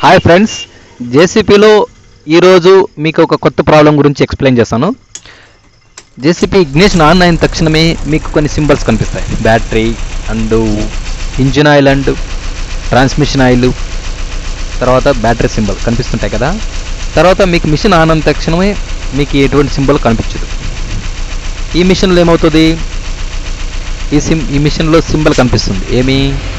hi friends జేసీపీలో ఈరోజు మీకు ఒక కొత్త ప్రాబ్లం గురించి ఎక్స్ప్లెయిన్ చేస్తాను జేసీపీ ఇగ్నిషన్ ఆన్ అయిన తక్షణమే మీకు కొన్ని సింబల్స్ కనిపిస్తాయి battery and engine oil and transmission oil తర్వాత బ్యాటరీ సింబల్ కనిపిస్తుంటాయి కదా తర్వాత మీకు మిషన్ ఆన్ అయిన తక్షణమే మీకు ఎటువంటి సింబల్ కనిపించదు ఈ మిషన్లో ఏమవుతుంది ఈ సిమ్ ఈ మిషన్లో సింబల్ కనిపిస్తుంది ఏమి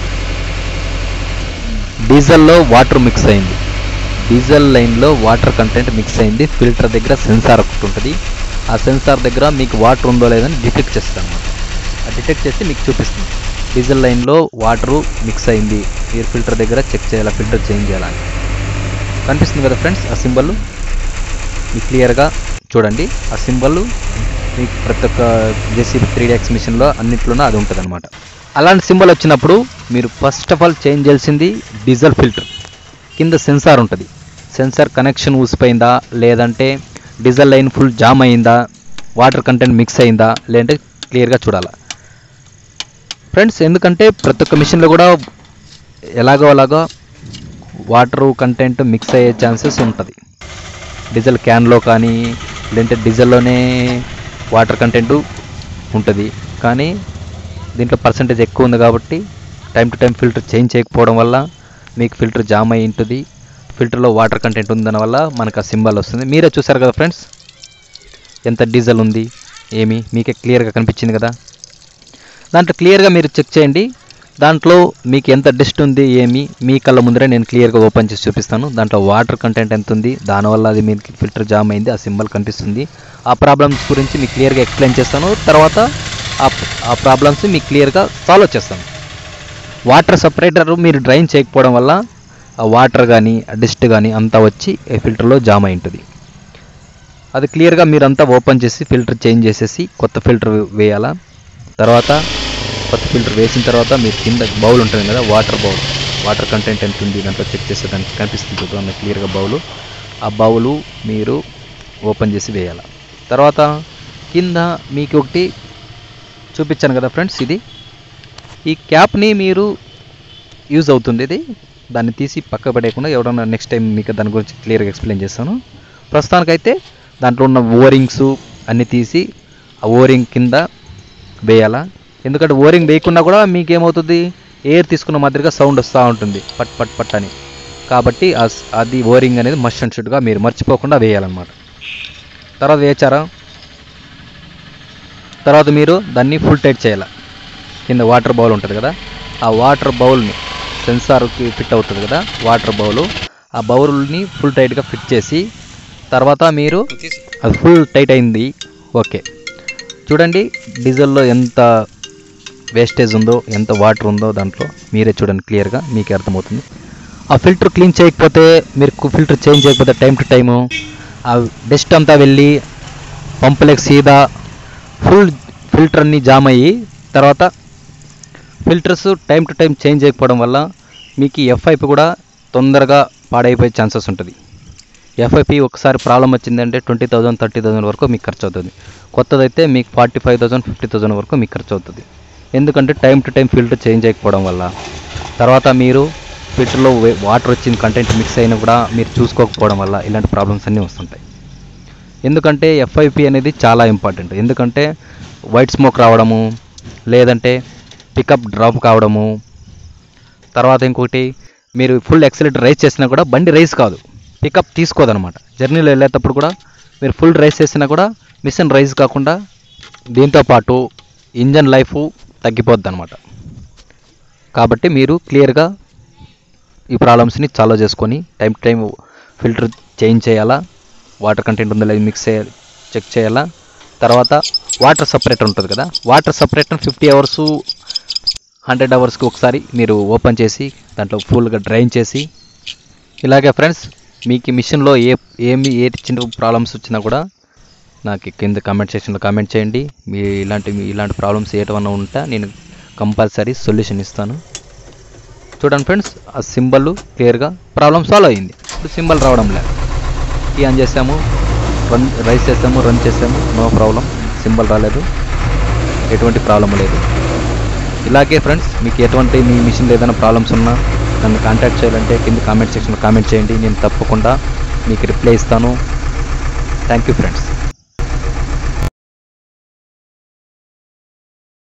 డీజిల్లో వాటర్ మిక్స్ అయింది డీజిల్ లైన్లో వాటర్ కంటెంట్ మిక్స్ అయింది ఫిల్టర్ దగ్గర సెన్సార్ ఒకటి ఉంటుంది ఆ సెన్సార్ దగ్గర మీకు వాటర్ ఉందో లేదని డిటెక్ట్ చేస్తాను అనమాట ఆ డిటెక్ట్ చేసి మీకు చూపిస్తుంది డీజిల్ లైన్లో వాటరు మిక్స్ అయింది ఎయిర్ ఫిల్టర్ దగ్గర చెక్ చేయాలా ఫిల్టర్ చేంజ్ చేయాలని కనిపిస్తుంది కదా ఫ్రెండ్స్ ఆ సింబల్ మీకు క్లియర్గా చూడండి ఆ సింబల్ మీకు ప్రతి ఒక్క జేసీబీ త్రీ డెక్స్ మిషన్లో అన్నింటిలోనూ అది ఉంటుంది అనమాట అలాంటి సింబల్ వచ్చినప్పుడు మీరు ఫస్ట్ ఆఫ్ ఆల్ చేంజ్ చేయాల్సింది డీజిల్ ఫిల్టర్ కింద సెన్సార్ ఉంటుంది సెన్సార్ కనెక్షన్ ఊసిపోయిందా లేదంటే డీజిల్ లైన్ ఫుల్ జామ్ అయిందా వాటర్ కంటెంట్ మిక్స్ అయిందా లేదంటే క్లియర్గా చూడాలా ఫ్రెండ్స్ ఎందుకంటే ప్రతి ఒక్క మిషన్లో కూడా ఎలాగో అలాగో వాటర్ కంటెంట్ మిక్స్ అయ్యే ఛాన్సెస్ ఉంటుంది డీజిల్ క్యాన్లో కానీ లేదంటే డీజిల్లోనే వాటర్ కంటెంట్ ఉంటుంది కానీ దీంట్లో పర్సంటేజ్ ఎక్కువ ఉంది కాబట్టి time to time filter change చేయకపోవడం వల్ల మీకు ఫిల్టర్ జామ్ అయి ఉంటుంది ఫిల్టర్లో వాటర్ కంటెంట్ ఉందన్న వల్ల మనకు ఆ సింబల్ వస్తుంది మీరే చూసారు కదా ఫ్రెండ్స్ ఎంత డీజిల్ ఉంది ఏమి మీకే క్లియర్గా కనిపించింది కదా దాంట్లో క్లియర్గా మీరు చెక్ చేయండి దాంట్లో మీకు ఎంత డస్ట్ ఉంది ఏమి మీ కళ్ళ ముందరే నేను క్లియర్గా ఓపెన్ చేసి చూపిస్తాను దాంట్లో వాటర్ కంటెంట్ ఎంత ఉంది దానివల్ల అది మీకు ఫిల్టర్ జామ్ అయింది ఆ సింబల్ కనిపిస్తుంది ఆ ప్రాబ్లమ్స్ గురించి మీకు క్లియర్గా ఎక్స్ప్లెయిన్ చేస్తాను తర్వాత ఆ ఆ ప్రాబ్లమ్స్ మీకు క్లియర్గా సాల్వ్ చేస్తాను వాటర్ సపరేటర్ మీరు డ్రైన్ చేయకపోవడం వల్ల ఆ వాటర్ కానీ ఆ డస్ట్ కానీ అంతా వచ్చి ఈ ఫిల్టర్లో జామ్ అయి ఉంటుంది అది క్లియర్గా మీరంతా ఓపెన్ చేసి ఫిల్టర్ చేంజ్ చేసేసి కొత్త ఫిల్టర్ వేయాలా తర్వాత కొత్త ఫిల్టర్ వేసిన తర్వాత మీరు కింద బౌల్ ఉంటుంది కదా వాటర్ బౌల్ వాటర్ కంటెంట్ ఎంత ఉంది దాంట్లో చెక్ చేస్తే దానికి కనిపిస్తుంది చూద్దాం క్లియర్గా బౌలు ఆ బౌలు మీరు ఓపెన్ చేసి వేయాలి తర్వాత కింద మీకు ఒకటి చూపించాను కదా ఫ్రెండ్స్ ఇది ఈ క్యాప్ని మీరు యూజ్ అవుతుంది ఇది దాన్ని తీసి పక్క పడేయకుండా ఎవడన్నా నెక్స్ట్ టైం మీకు దాని గురించి క్లియర్గా ఎక్స్ప్లెయిన్ చేస్తాను ప్రస్తుతానికైతే దాంట్లో ఉన్న ఓరింగ్స్ అన్నీ తీసి ఆ ఓరింగ్ కింద వేయాలా ఎందుకంటే ఓరింగ్ వేయకుండా కూడా మీకు ఏమవుతుంది ఎయిర్ తీసుకున్న మాదిరిగా సౌండ్ వస్తూ ఉంటుంది పట్ పట్ పట్ అని కాబట్టి ఆ స్- అది ఓరింగ్ అనేది మస్ట్ అండ్ షుడ్గా మీరు మర్చిపోకుండా వేయాలన్నమాట తర్వాత వేచారా తర్వాత మీరు దాన్ని ఫుల్ టైట్ చేయాలి కింద వాటర్ బౌల్ ఉంటుంది కదా ఆ వాటర్ బౌల్ని సెన్సార్కి ఫిట్ అవుతుంది కదా వాటర్ బౌల్ ఆ బౌల్ని ఫుల్ టైట్గా ఫిట్ చేసి తర్వాత మీరు అది ఫుల్ టైట్ అయింది ఓకే చూడండి డీజిల్లో ఎంత వేస్టేజ్ ఉందో ఎంత వాటర్ ఉందో దాంట్లో మీరే చూడండి క్లియర్గా మీకే అర్థమవుతుంది ఆ ఫిల్టర్ క్లీన్ చేయకపోతే మీరు ఫిల్టర్ చేంజ్ చేయకపోతే టైం టు టైము ఆ డస్ట్ అంతా వెళ్ళి పంపులకు సీదా ఫుల్ ఫిల్టర్ అన్ని జామ్ అయ్యి తర్వాత filters time to time change చేయకపోవడం వల్ల మీకు ఎఫ్ఐపి కూడా తొందరగా పాడైపోయే ఛాన్సెస్ ఉంటుంది ఎఫ్ఐపి ఒకసారి ప్రాబ్లం వచ్చిందంటే ట్వంటీ థౌజండ్ థర్టీ థౌజండ్ వరకు మీకు ఖర్చు అవుతుంది కొత్తదైతే మీకు forty five thousand fifty thousand వరకు మీకు ఖర్చు అవుతుంది ఎందుకంటే time to time filter change చేయకపోవడం వల్ల తర్వాత మీరు ఫిల్టర్లో వాటర్ వచ్చింది కంటెంట్ మిక్స్ అయినా కూడా మీరు చూసుకోకపోవడం వల్ల ఇలాంటి ప్రాబ్లమ్స్ అన్నీ వస్తుంటాయి ఎందుకంటే ఎఫ్ఐపి అనేది చాలా ఇంపార్టెంట్ ఎందుకంటే వైట్ స్మోక్ రావడము లేదంటే పికప్ డ్రాప్ కావడము తర్వాత ఇంకోటి మీరు ఫుల్ ఎక్సలేటర్ రైస్ చేసినా కూడా బండి రైస్ కాదు పికప్ తీసుకోదన్నమాట జర్నీలో వెళ్ళేటప్పుడు కూడా మీరు ఫుల్ రైస్ చేసినా కూడా మిషన్ రైస్ కాకుండా దీంతో పాటు ఇంజన్ లైఫ్ తగ్గిపోద్ది అనమాట కాబట్టి మీరు క్లియర్గా ఈ ప్రాబ్లమ్స్ని సాల్వ్ చేసుకొని time to time filter change చేయాలా వాటర్ కంటెంట్ ఉందో లేదు మిక్స్ చేయాలి చెక్ చేయాలా తర్వాత వాటర్ సపరేటర్ ఉంటుంది కదా water separator fifty hours hundred అవర్స్కి ఒకసారి మీరు ఓపెన్ చేసి దాంట్లో ఫుల్గా డ్రైన్ చేసి ఇలాగే ఫ్రెండ్స్ మీకు ఈ మిషన్లో ఏ ఏమి ఏ చిన్న ప్రాబ్లమ్స్ వచ్చినా కూడా నాకు కింద కామెంట్ సెక్షన్లో కామెంట్ చేయండి మీ ఇలాంటి మీ ఇలాంటి ప్రాబ్లమ్స్ ఏటవన్నా ఉంటే నేను కంపల్సరీ సొల్యూషన్ ఇస్తాను చూడండి ఫ్రెండ్స్ ఆ సింబల్ క్లియర్గా ప్రాబ్లం సాల్వ్ అయింది ఇప్పుడు సింబల్ రావడం లేదు కీ ఆన్ చేసాము రన్ రైస్ చేసాము రన్ చేసాము నో ప్రాబ్లం సింబల్ రాలేదు ఎటువంటి ప్రాబ్లం లేదు ఇలాగే ఫ్రెండ్స్ మీకు ఎటువంటి మీ మిషన్లో ఏదైనా ప్రాబ్లమ్స్ ఉన్నా నన్ను కాంటాక్ట్ చేయాలంటే కింద కామెంట్ సెక్షన్లో కామెంట్ చేయండి నేను తప్పకుండా మీకు రిప్లై ఇస్తాను థ్యాంక్ యూ ఫ్రెండ్స్